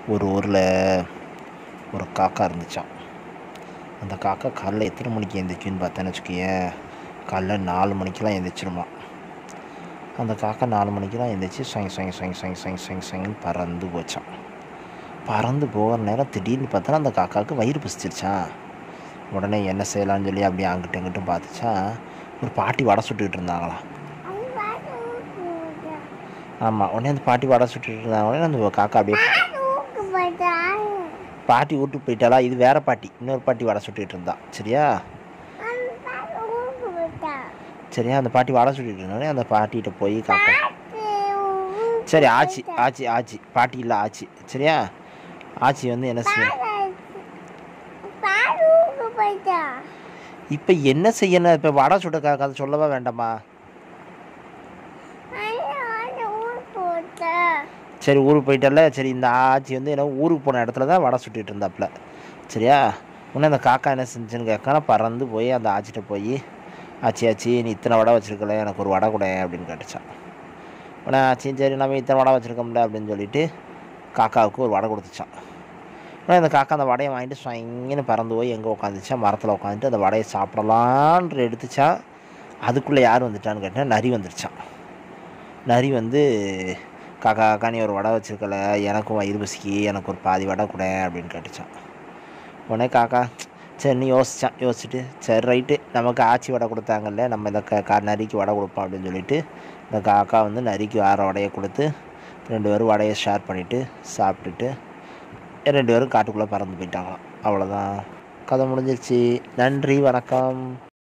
ஒரு ஊரில் ஒரு காக்கா இருந்துச்சாம் அந்த காக்கா காலைல எத்தனை மணிக்கு எழுந்திரிக்குன்னு பார்த்தேன்னு வச்சுக்கோயேன் காலைல நாலு மணிக்கெலாம் எழுந்திரிச்சிருமா அந்த காக்கா நாலு மணிக்கெலாம் எழுந்திரிச்சு சொங்க சொங்க சொங்க சொங்க சொங்க சொங்க சொங்கன்னு பறந்து போச்சான் பறந்து போகிற நேரம் திடீர்னு பார்த்தா அந்த காக்காவுக்கு வயிறு பசிச்சிருச்சான் உடனே என்ன செய்யலாம்னு சொல்லி அப்படியே அங்கிட்டும் இங்கிட்டும் பார்த்துச்சா ஒரு பாட்டி வடை சுட்டுக்கிட்டு இருந்தாங்களாம் ஆமாம் உடனே அந்த பாட்டி வடை சுட்டுட்டு இருந்தாங்க உடனே அந்த காக்கா அப்படியே பாட்டி வீட்டுக்கு போயிட்டாளா இது வேற பாட்டி இன்னொரு பாட்டி வடை சுட்டுட்டு இருந்தா சரியா சரியா அந்த பாட்டி வடை சுட்டுட்டு இருந்தோடனே அந்த பாட்டிகிட்ட போய் காக்கா சரி ஆச்சி ஆச்சி ஆச்சி பாட்டி இல்லை ஆச்சி சரியா ஆச்சி வந்து என்ன செய்ய இப்போ என்ன செய்யணும் இப்போ வடை சுட்ட கா- கதை சொல்லவா வேண்டாமா சரி ஊருக்கு போயிட்டல சரி இந்த ஆச்சி வந்து என்ன ஊருக்கு போன இடத்துல தான் வடை சுட்டுட்டு இருந்தாப்புல சரியா உடனே அந்த காக்கா என்ன செஞ்சுன்னு கேட்கனா பறந்து போய் அந்த ஆச்சிட்ட போய் ஆச்சி ஆச்சி நீ இத்தனை வடை வச்சிருக்கல எனக்கு ஒரு வடை கூட அப்படின்னு கேட்டுச்சான் உடனே ஆச்சியும் சரி நம்ம இத்தனை வடை வச்சுருக்கோம்ல அப்படின்னு சொல்லிட்டு காக்காவுக்கு ஒரு வடை கொடுத்துச்சான் உடனே அந்த காக்கா அந்த வடையை வாங்கிட்டு ஸ்வங்கின்னு பறந்து போய் எங்கே உட்காந்துச்சா மரத்தில் உட்காந்துட்டு அந்த வடையை சாப்பிடலான்னு எடுத்துச்சா அதுக்குள்ளே யார் வந்துட்டான்னு கேட்டால் நரி வந்துருச்சான் நரி வந்து காக்கா காக்கா நீ ஒரு வடை வச்சிருக்கல எனக்கும் வயிறு பசிக்கு எனக்கு ஒரு பாதி வடை கூட அப்படின்னு கேட்டுச்சான் உடனே காக்கா சரி நீ யோசிச்சான் யோசிச்சுட்டு சரி ரைட்டு நமக்கு ஆச்சி வடை கொடுத்தாங்கல்ல நம்ம இந்த க கா நரிக்கு வடை கொடுப்போம் அப்படின்னு சொல்லிட்டு இந்த காக்கா வந்து நரிக்கு ஆற வடையை கொடுத்து ரெண்டு பேரும் வடையை ஷேர் பண்ணிவிட்டு சாப்பிட்டுட்டு ரெண்டு பேரும் காட்டுக்குள்ளே பறந்து போயிட்டாங்களாம் அவ்வளோதான் கதை முடிஞ்சிருச்சு நன்றி வணக்கம்